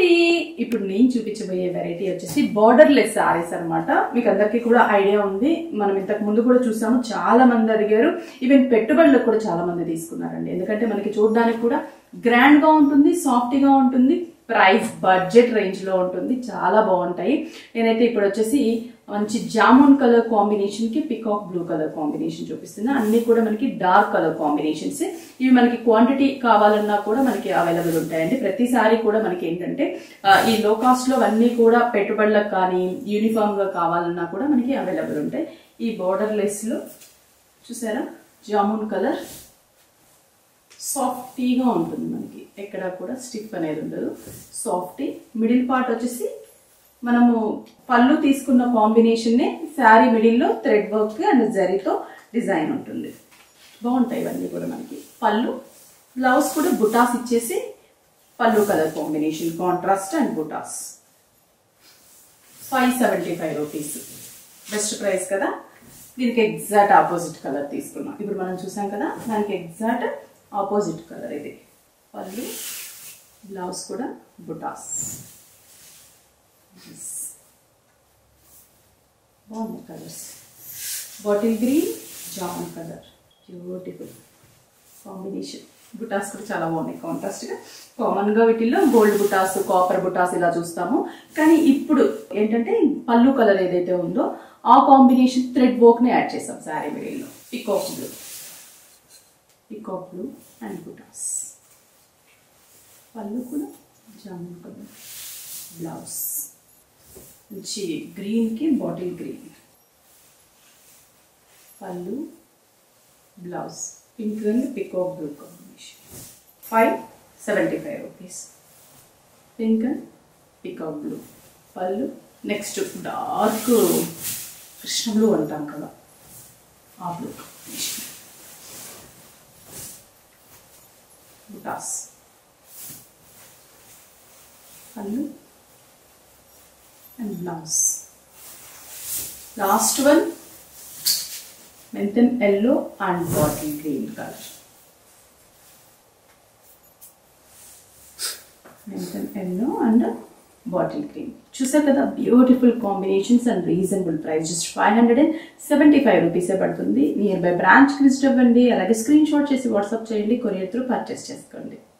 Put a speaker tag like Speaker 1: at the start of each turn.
Speaker 1: అండి ఇప్పుడు నేను చూపించబోయే వెరైటీ వచ్చేసి బార్డర్ లెస్ సారీస్ అనమాట మీకు అందరికీ కూడా ఐడియా ఉంది మనం ఇంతకు ముందు కూడా చూసాము చాలా మంది అడిగారు ఈవెన్ పెట్టుబడులకు కూడా చాలా మంది తీసుకున్నారండి ఎందుకంటే మనకి చూడడానికి కూడా గ్రాండ్ గా ఉంటుంది సాఫ్ట్ గా ఉంటుంది ప్రైస్ బడ్జెట్ రేంజ్ లో ఉంటుంది చాలా బాగుంటాయి నేనైతే ఇప్పుడు వచ్చేసి మంచి జామున్ కలర్ కాంబినేషన్ కి పికాక్ బ్లూ కలర్ కాంబినేషన్ చూపిస్తున్నా అన్ని కూడా మనకి డార్క్ కలర్ కాంబినేషన్స్ ఇవి మనకి క్వాంటిటీ కావాలన్నా కూడా మనకి అవైలబుల్ ఉంటాయండి ప్రతిసారి కూడా మనకి ఏంటంటే ఆ, ఈ లో కాస్ట్ లో అన్ని కూడా పెట్టుబడులకు కానీ యూనిఫామ్ గా కావాలన్నా కూడా మనకి అవైలబుల్ ఉంటాయి ఈ బోర్డర్ లెస్ లో చూసారా జామున్ కలర్ సాఫ్టీగా ఉంటుంది మనకి ఎక్కడ కూడా స్టిఫ్ అనేది ఉండదు సాఫ్టీ మిడిల్ పార్ట్ వచ్చేసి మనము పళ్ళు తీసుకున్న కాంబినేషన్నే శారీ మిడిల్లో థ్రెడ్ వర్క్ అండ్ జరీతో డిజైన్ ఉంటుంది బాగుంటాయి ఇవన్నీ కూడా మనకి పళ్ళు బ్లౌజ్ కూడా బుటాస్ ఇచ్చేసి పళ్ళు colour combination contrast and butas five seventy five rupees best price కదా దీనికి ఎగ్జాక్ట్ ఆపోజిట్ కలర్ తీసుకున్నాం ఇప్పుడు మనం చూసాం కదా దానికి ఎగ్జాక్ట్ ఆపోజిట్ కలర్ ఇది పళ్ళు బ్లౌజ్ కూడా బుటాస్ Yes. బాగుంది colours bottle green jamun colour beautiful combination butas కూడా చాలా బాగున్నాయి కాంట్రాస్ట్గా కామన్గా వీటిల్లో గోల్డ్ బుటాస్ కాపర్ బుటాస్ ఇలా చూస్తాము కానీ ఇప్పుడు ఏంటంటే పళ్ళు కలర్ ఏదైతే ఉందో ఆ కాంబినేషన్ థ్రెడ్ వర్క్ని యాడ్ చేసాం శారీ మిడిల్లో peacock blue peacock blue and butas పళ్ళు కూడా జామున్ కలర్ బ్లౌజ్ మంచి గ్రీన్కి బాటిల్ గ్రీన్ పళ్ళు blouse pink and peacock blue combination five seventy five rupees pink and peacock blue పళ్ళు నెక్స్ట్ డార్క్ కృష్ణ బ్లూ అంటాం కదా ఆ బ్లూ కాంబినేషన్ బుటాస్ పళ్ళు and blouse. Last one, menthol yellow and bottle green color. Menthol yellow and bottle green చూసారు కదా beautiful combinations and reasonable price just five hundred and seventy five రూపీసే పడుతుంది near by బ్రాంచ్కి visit అవ్వండి అలాగే screenshot చేసి WhatsApp చేయండి courier through purchase చేసుకోండి